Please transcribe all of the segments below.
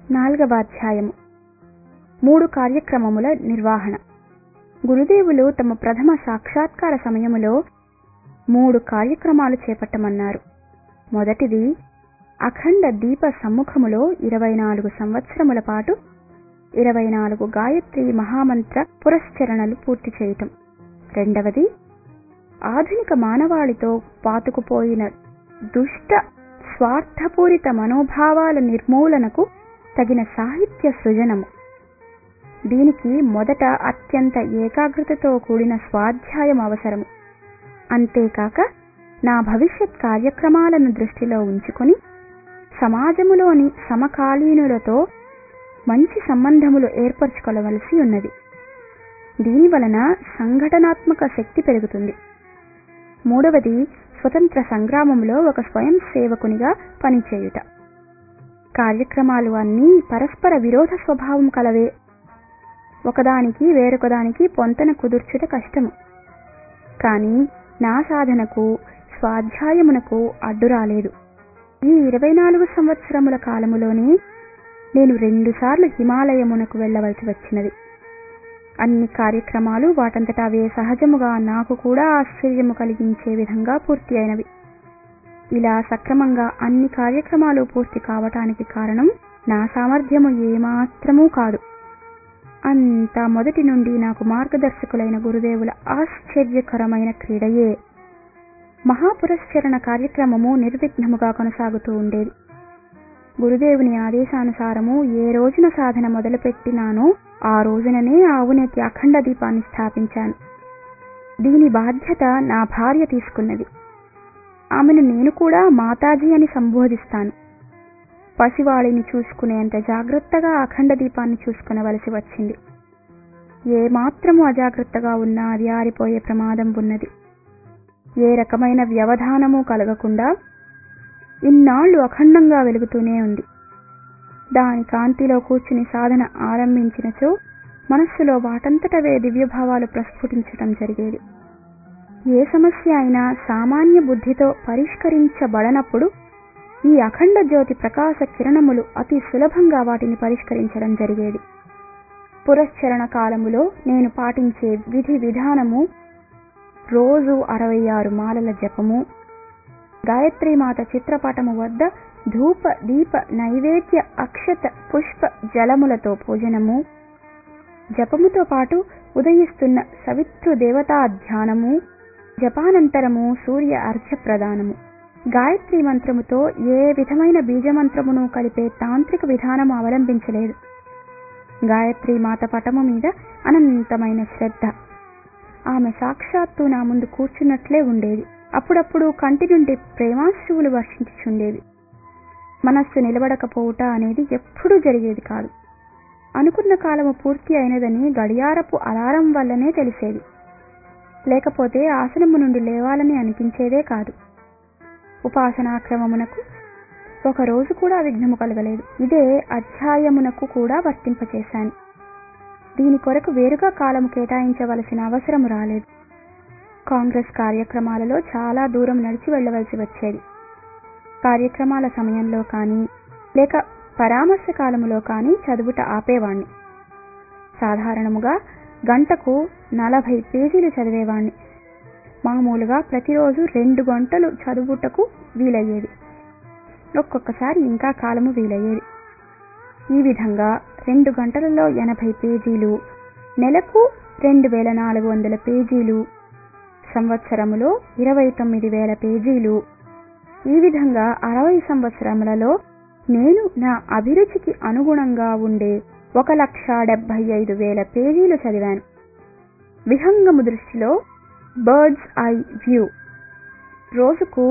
నాలుగవ అధ్యాయము మూడు కార్యక్రమముల నిర్వహణ గురుదేవులు తమ ప్రథమ సాక్షాత్కార సమయములో మూడు కార్యక్రమాలు చేపట్టమన్నారు మొదటిది అఖండ దీప సమ్ముఖములో ఇరవై నాలుగు సంవత్సరముల పాటు ఇరవై నాలుగు గాయత్రి మహామంత్ర పురస్చరణలు పూర్తి చేయటం రెండవది ఆధునిక మానవాళితో పాతుకుపోయిన దుష్ట స్వార్థపూరిత మనోభావాల నిర్మూలనకు తగిన సాహిత్య సృజనము దీనికి మొదట అత్యంత ఏకాగ్రతతో కూడిన స్వాధ్యాయం అవసరము అంతేకాక నా భవిష్యత్ కార్యక్రమాలను దృష్టిలో ఉంచుకొని సమాజములోని సమకాలీనులతో మంచి సంబంధములు ఏర్పరచుకోవలసి ఉన్నది దీని వలన సంఘటనాత్మక శక్తి పెరుగుతుంది మూడవది స్వతంత్ర సంగ్రామంలో ఒక స్వయం సేవకునిగా పనిచేయుట కార్యక్రమాలు అన్నీ పరస్పర విరోధ స్వభావం కలవే ఒకదానికి వేరొకదానికి పొంతన కుదుర్చుట కష్టము కానీ నా సాధనకు స్వాధ్యాయమునకు అడ్డు రాలేదు ఈ ఇరవై నాలుగు సంవత్సరముల కాలములోనే నేను రెండుసార్లు హిమాలయమునకు వెళ్ళవలసి వచ్చినది అన్ని కార్యక్రమాలు వాటంతటా అవే సహజముగా నాకు కూడా ఆశ్చర్యము కలిగించే విధంగా పూర్తి అయినవి ఇలా సక్రమంగా అన్ని కార్యక్రమాలు పూర్తి కావటానికి కారణం నా సామర్థ్యము ఏమాత్రమూ కాదు అంతా మొదటి నుండి నాకు మార్గదర్శకులైన గురుదేవుల ఆశ్చర్యకరమైన క్రీడయే మహాపురస్చరణ కార్యక్రమము నిర్విఘ్నముగా కొనసాగుతూ ఉండేది గురుదేవుని ఆదేశానుసారము ఏ రోజున సాధన మొదలుపెట్టినానో ఆ రోజుననే ఆవునేతి అఖండ దీపాన్ని స్థాపించాను దీని బాధ్యత నా భార్య తీసుకున్నది ఆమెను నేను కూడా మాతాజీ అని సంబోధిస్తాను పసివాళిని చూసుకునేంత జాగ్రత్తగా అఖండ దీపాన్ని చూసుకునవలసి వచ్చింది ఏ మాత్రము అజాగ్రత్తగా ఉన్నా అది ఆరిపోయే ప్రమాదం ఉన్నది ఏ రకమైన వ్యవధానము కలగకుండా ఇన్నాళ్లు అఖండంగా వెలుగుతూనే ఉంది దాని కాంతిలో కూర్చుని సాధన ఆరంభించినచో మనస్సులో వాటంతటవే దివ్యభావాలు ప్రస్ఫుటించటం జరిగేది ఏ సమస్య అయినా సామాన్య బుద్ధితో పరిష్కరించబడనప్పుడు ఈ అఖండ జ్యోతి ప్రకాశ కిరణములు అతి సులభంగా వాటిని పరిష్కరించడం జరిగేది పురస్చరణ కాలములో నేను పాటించే విధి విధానము రోజు అరవై ఆరు మాలల జపము గాయత్రీమాత చిత్రపటము వద్ద ధూప దీప నైవేద్య అక్షత పుష్ప జలములతో పూజనము జపముతో పాటు ఉదయిస్తున్న సవితృ దేవతా ధ్యానము జపానంతరము సూర్య అర్ఘ్య ప్రదానము గాయత్రి మంత్రముతో ఏ విధమైన బీజమంత్రమును కలిపే తాంత్రిక విధానము అవలంబించలేదు గాయత్రి మాత పటము మీద అనంతమైన శ్రద్ధ ఆమె సాక్షాత్తు నా ముందు కూర్చున్నట్లే ఉండేది అప్పుడప్పుడు కంటి నుండి ప్రేమాశ్రువులు వర్షించుచుండేవి మనస్సు నిలబడకపోవుట అనేది ఎప్పుడూ జరిగేది కాదు అనుకున్న కాలము పూర్తి అయినదని గడియారపు అలారం వల్లనే తెలిసేది లేకపోతే ఆసనము నుండి లేవాలని అనిపించేదే కాదు ఉపాసనాక్రమమునకు ఒక రోజు కూడా విఘ్నము కలగలేదు ఇదే అధ్యాయమునకు కూడా వర్తింపచేశాను దీని కొరకు వేరుగా కాలము కేటాయించవలసిన అవసరం రాలేదు కాంగ్రెస్ కార్యక్రమాలలో చాలా దూరం నడిచి వెళ్ళవలసి వచ్చేది కార్యక్రమాల సమయంలో కానీ లేక పరామర్శ కాలములో కానీ చదువుట ఆపేవాణ్ణి సాధారణముగా గంటకు నలభై పేజీలు చదివేవాణ్ణి మామూలుగా ప్రతిరోజు రెండు గంటలు చదువుటకు వీలయ్యేది ఒక్కొక్కసారి ఇంకా కాలము వీలయ్యేది ఈ విధంగా రెండు గంటలలో ఎనభై పేజీలు నెలకు రెండు వేల నాలుగు వందల పేజీలు సంవత్సరములో ఇరవై తొమ్మిది వేల పేజీలు ఈ విధంగా అరవై సంవత్సరములలో నేను నా అభిరుచికి అనుగుణంగా ఉండే ఒక లక్ష డెబ్బై ఐదు వేల పేజీలు చదివాను విహంగము దృష్టిలో బర్డ్స్ ఐ వ్యూ రోజుకు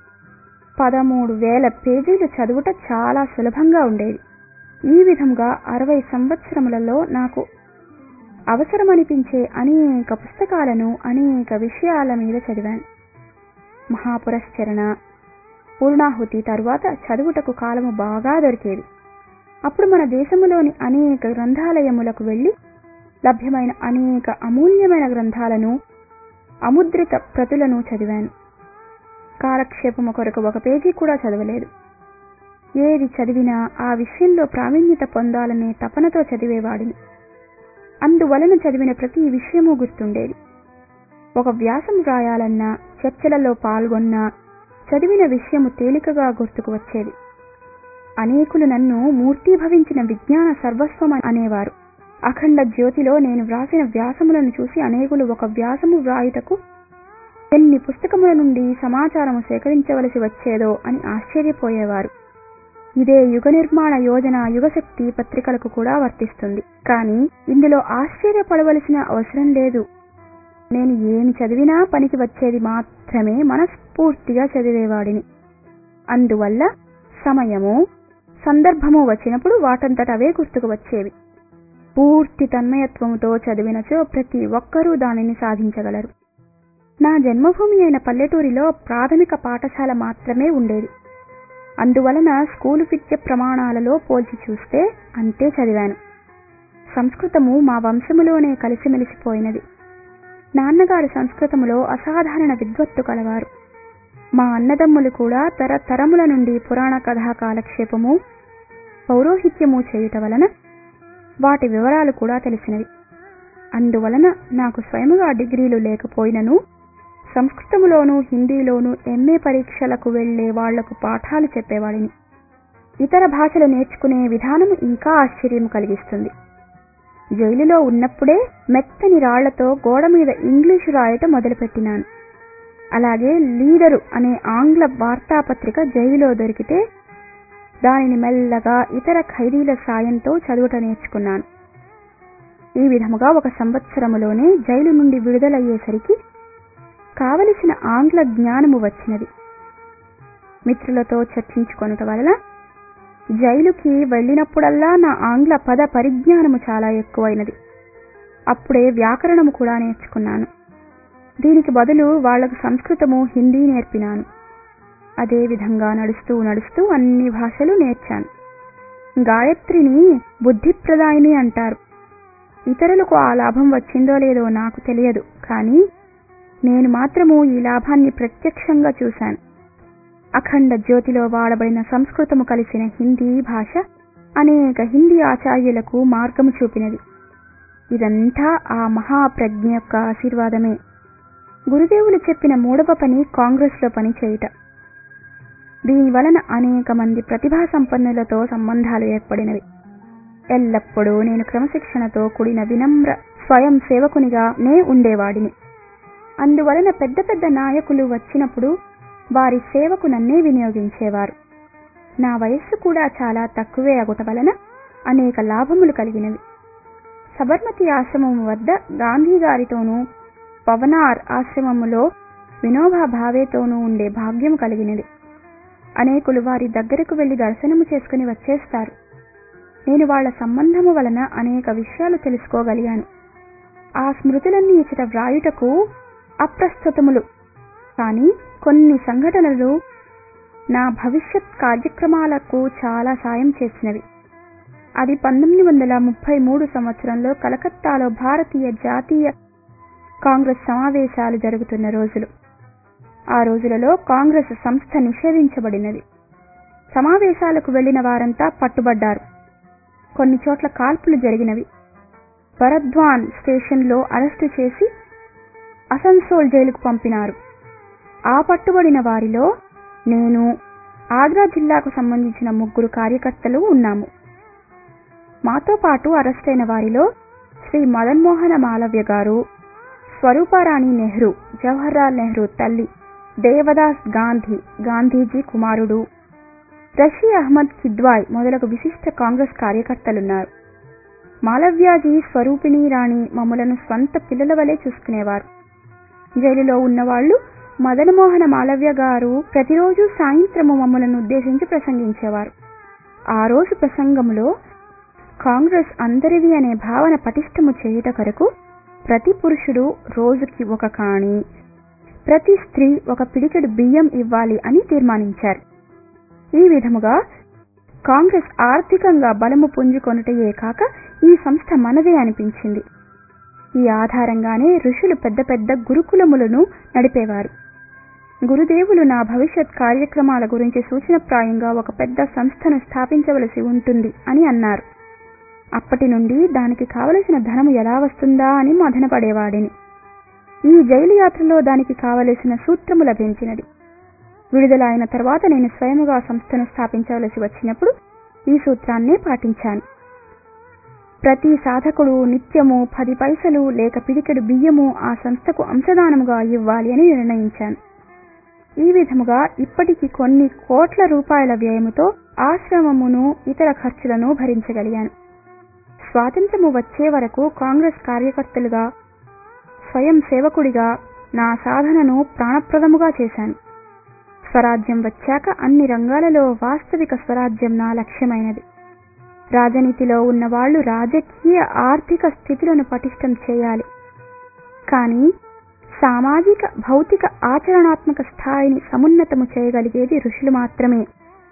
పదమూడు వేల పేజీలు చదువుట చాలా సులభంగా ఉండేది ఈ విధంగా అరవై సంవత్సరములలో నాకు అవసరమనిపించే అనేక పుస్తకాలను అనేక విషయాల మీద చదివాను మహాపురశ్చరణ పూర్ణాహుతి తరువాత చదువుటకు కాలము బాగా దొరికేది అప్పుడు మన దేశములోని అనేక గ్రంథాలయములకు వెళ్లి లభ్యమైన అనేక అమూల్యమైన గ్రంథాలను అముద్రిత ప్రతులను చదివాను కాలక్షేపము కొరకు ఒక పేజీ కూడా చదవలేదు ఏది చదివినా ఆ విషయంలో ప్రావీణ్యత పొందాలనే తపనతో చదివేవాడిని అందువలన చదివిన ప్రతి విషయము గుర్తుండేది ఒక వ్యాసం రాయాలన్నా చర్చలలో పాల్గొన్నా చదివిన విషయము తేలికగా గుర్తుకు వచ్చేది అనేకులు నన్ను మూర్తీభవించిన విజ్ఞాన సర్వస్వం అనేవారు అఖండ జ్యోతిలో నేను వ్రాసిన వ్యాసములను చూసి అనేకులు ఒక వ్యాసము వ్రాయుటకు ఎన్ని పుస్తకముల నుండి సమాచారము సేకరించవలసి వచ్చేదో అని ఆశ్చర్యపోయేవారు ఇదే యుగ నిర్మాణ యోజన యుగశక్తి పత్రికలకు కూడా వర్తిస్తుంది కానీ ఇందులో ఆశ్చర్యపడవలసిన అవసరం లేదు నేను ఏమి చదివినా పనికి వచ్చేది మాత్రమే మనస్ఫూర్తిగా చదివేవాడిని అందువల్ల సమయము సందర్భము వచ్చినప్పుడు వాటంతట అవే గుర్తుకు వచ్చేవి పూర్తి తన్మయత్వముతో చదివినచో ప్రతి ఒక్కరూ దానిని సాధించగలరు నా జన్మభూమి అయిన పల్లెటూరిలో ప్రాథమిక పాఠశాల మాత్రమే ఉండేది అందువలన స్కూలు విద్య ప్రమాణాలలో పోల్చి చూస్తే అంతే చదివాను సంస్కృతము మా వంశములోనే కలిసిమెలిసిపోయినది నాన్నగారు సంస్కృతములో అసాధారణ విద్వత్తు కలవారు మా అన్నదమ్ములు కూడా తరతరముల నుండి పురాణ కథా కాలక్షేపము పౌరోహిత్యము చేయుట వలన వాటి వివరాలు కూడా తెలిసినవి అందువలన నాకు స్వయముగా డిగ్రీలు లేకపోయినను సంస్కృతములోను హిందీలోను ఎంఏ పరీక్షలకు వెళ్లే వాళ్లకు పాఠాలు చెప్పేవాడిని ఇతర భాషలు నేర్చుకునే విధానం ఇంకా ఆశ్చర్యం కలిగిస్తుంది జైలులో ఉన్నప్పుడే మెత్తని రాళ్లతో గోడ మీద ఇంగ్లీషు రాయటం మొదలుపెట్టినాను అలాగే లీడరు అనే ఆంగ్ల వార్తాపత్రిక జైలులో దొరికితే దానిని మెల్లగా ఇతర ఖైదీల సాయంతో చదువుట నేర్చుకున్నాను ఈ విధముగా ఒక సంవత్సరములోనే జైలు నుండి విడుదలయ్యేసరికి కావలసిన ఆంగ్ల జ్ఞానము వచ్చినది మిత్రులతో చర్చించుకొనుట వలన జైలుకి వెళ్ళినప్పుడల్లా నా ఆంగ్ల పద పరిజ్ఞానము చాలా ఎక్కువైనది అప్పుడే వ్యాకరణము కూడా నేర్చుకున్నాను దీనికి బదులు వాళ్లకు సంస్కృతము హిందీ నేర్పినాను అదే విధంగా నడుస్తూ నడుస్తూ అన్ని భాషలు నేర్చాను గాయత్రిని బుద్ధిప్రదాయిని అంటారు ఇతరులకు ఆ లాభం వచ్చిందో లేదో నాకు తెలియదు కానీ నేను మాత్రము ఈ లాభాన్ని ప్రత్యక్షంగా చూశాను అఖండ జ్యోతిలో వాడబడిన సంస్కృతము కలిసిన హిందీ భాష అనేక హిందీ ఆచార్యులకు మార్గము చూపినది ఇదంతా ఆ మహాప్రజ్ఞ యొక్క ఆశీర్వాదమే గురుదేవులు చెప్పిన మూడవ పని కాంగ్రెస్లో పని చేయుట దీని వలన అనేక మంది ప్రతిభా సంపన్నులతో సంబంధాలు ఏర్పడినవి ఎల్లప్పుడూ నేను క్రమశిక్షణతో కూడిన వినమ్ర స్వయం సేవకునిగా నే ఉండేవాడిని అందువలన పెద్ద పెద్ద నాయకులు వచ్చినప్పుడు వారి సేవకు నన్నే వినియోగించేవారు నా వయస్సు కూడా చాలా తక్కువే అగుట వలన అనేక లాభములు కలిగినవి సబర్మతి ఆశ్రమం వద్ద గాంధీ గారితోనూ పవనార్ ఆశ్రమములో వినోబా భావేతోనూ ఉండే భాగ్యం కలిగినది అనేకులు వారి దగ్గరకు వెళ్లి దర్శనము చేసుకుని వచ్చేస్తారు నేను వాళ్ల సంబంధము వలన అనేక విషయాలు తెలుసుకోగలిగాను ఆ స్మృతులన్నీ ఇచ్చట వ్రాయుటకు అప్రస్తుతములు కానీ కొన్ని సంఘటనలు నా భవిష్యత్ కార్యక్రమాలకు చాలా సాయం చేసినవి అది పంతొమ్మిది వందల ముప్పై మూడు సంవత్సరంలో కలకత్తాలో భారతీయ జాతీయ కాంగ్రెస్ సమావేశాలు జరుగుతున్న రోజులు ఆ రోజులలో కాంగ్రెస్ సంస్థ నిషేధించబడినది సమావేశాలకు వెళ్లిన వారంతా పట్టుబడ్డారు కొన్ని చోట్ల కాల్పులు జరిగినవి భరద్వాన్ స్టేషన్లో అరెస్టు చేసి అసన్సోల్ జైలుకు పంపినారు ఆ పట్టుబడిన వారిలో నేను ఆగ్రా జిల్లాకు సంబంధించిన ముగ్గురు కార్యకర్తలు ఉన్నాము మాతో పాటు అరెస్టైన వారిలో శ్రీ మదన్మోహన మాలవ్య గారు స్వరూపారాణి నెహ్రూ జవహర్లాల్ నెహ్రూ తల్లి దేవదాస్ గాంధీ గాంధీజీ కుమారుడు రషీ అహ్మద్ కిద్వాయ్ మొదలగు విశిష్ట కాంగ్రెస్ కార్యకర్తలున్నారు మాలవ్యాజీ స్వరూపిణి రాణి మమ్మలను స్వంత పిల్లల వలె చూసుకునేవారు జైలులో ఉన్నవాళ్లు మదనమోహన మాలవ్య గారు ప్రతిరోజు సాయంత్రము మమ్మలను ఉద్దేశించి ప్రసంగించేవారు ఆ రోజు ప్రసంగములో కాంగ్రెస్ అందరిది అనే భావన పటిష్టము చేయుట కొరకు ప్రతి పురుషుడు రోజుకి ఒక కాణి ప్రతి స్త్రీ ఒక పిడికెడు బియ్యం ఇవ్వాలి అని తీర్మానించారు ఈ విధముగా కాంగ్రెస్ ఆర్థికంగా బలము పుంజుకొనుటయే కాక ఈ సంస్థ మనదే అనిపించింది ఈ ఆధారంగానే ఋషులు పెద్ద పెద్ద గురుకులములను నడిపేవారు గురుదేవులు నా భవిష్యత్ కార్యక్రమాల గురించి సూచనప్రాయంగా ఒక పెద్ద సంస్థను స్థాపించవలసి ఉంటుంది అని అన్నారు అప్పటి నుండి దానికి కావలసిన ధనము ఎలా వస్తుందా అని మదనపడేవాడిని ఈ జైలు యాత్రలో దానికి కావలసిన సూత్రము లభించినది విడుదల అయిన తర్వాత నేను స్వయముగా సంస్థను స్థాపించవలసి వచ్చినప్పుడు ఈ సూత్రాన్నే పాటించాను ప్రతి సాధకుడు నిత్యము పది పైసలు లేక పిడికెడు బియ్యము ఆ సంస్థకు అంశదానముగా ఇవ్వాలి అని నిర్ణయించాను ఈ విధముగా ఇప్పటికి కొన్ని కోట్ల రూపాయల వ్యయముతో ఆశ్రమమును ఇతర ఖర్చులను భరించగలిగాను స్వాతంత్రము వచ్చే వరకు కాంగ్రెస్ కార్యకర్తలుగా స్వయం సేవకుడిగా నా సాధనను ప్రాణప్రదముగా చేశాను స్వరాజ్యం వచ్చాక అన్ని రంగాలలో వాస్తవిక స్వరాజ్యం నా లక్ష్యమైనది రాజనీతిలో ఉన్నవాళ్లు రాజకీయ ఆర్థిక స్థితులను పటిష్టం చేయాలి కానీ సామాజిక భౌతిక ఆచరణాత్మక స్థాయిని సమున్నతము చేయగలిగేది ఋషులు మాత్రమే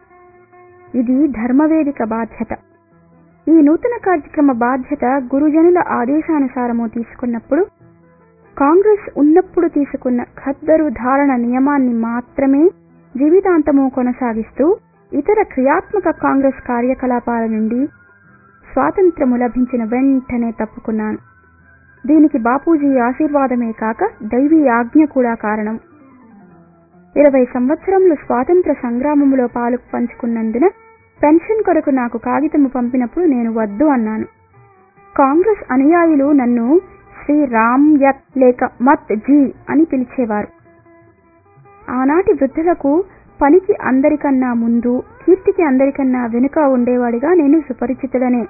ఇది ధర్మవేదిక బాధ్యత ఈ నూతన కార్యక్రమ బాధ్యత గురుజనుల ఆదేశానుసారము తీసుకున్నప్పుడు కాంగ్రెస్ ఉన్నప్పుడు తీసుకున్న ఖద్దరు ధారణ నియమాన్ని మాత్రమే జీవితాంతము కొనసాగిస్తూ ఇతర క్రియాత్మక కాంగ్రెస్ కార్యకలాపాల నుండి స్వాతంత్రము లభించిన వెంటనే తప్పుకున్నాను దీనికి బాపూజీ ఆశీర్వాదమే కాక దైవీ ఆజ్ఞ కూడా కారణం ఇరవై సంవత్సరములు స్వాతంత్ర సంగ్రామంలో పాలు పంచుకున్నందున పెన్షన్ కొరకు నాకు కాగితము పంపినప్పుడు నేను వద్దు అన్నాను కాంగ్రెస్ అనుయాయులు నన్ను శ్రీ రామ్ యత్ లేక మత్ జీ అని పిలిచేవారు ఆనాటి వృద్ధులకు పనికి అందరికన్నా ముందు కీర్తికి అందరికన్నా వెనుక ఉండేవాడిగా నేను సుపరిచితుడనే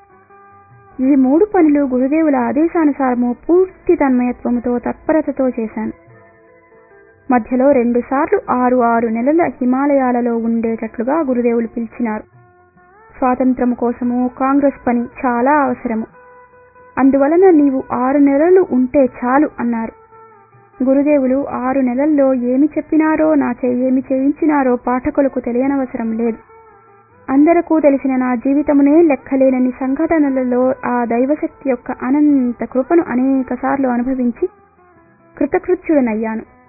ఈ మూడు పనులు గురుదేవుల ఆదేశానుసారము పూర్తి తన్మయత్వముతో తత్పరతతో చేశాను మధ్యలో రెండుసార్లు ఆరు ఆరు నెలల హిమాలయాలలో ఉండేటట్లుగా గురుదేవులు పిలిచినారు స్వాతంత్రము కోసము కాంగ్రెస్ పని చాలా అవసరము అందువలన నీవు ఆరు నెలలు ఉంటే చాలు అన్నారు గురుదేవులు ఆరు నెలల్లో ఏమి చెప్పినారో నాచే ఏమి చేయించినారో పాఠకులకు తెలియనవసరం లేదు అందరకు తెలిసిన నా జీవితమునే లెక్కలేనని సంఘటనలలో ఆ దైవశక్తి యొక్క అనంత కృపను అనేకసార్లు అనుభవించి కృతకృత్యుడనయ్యాను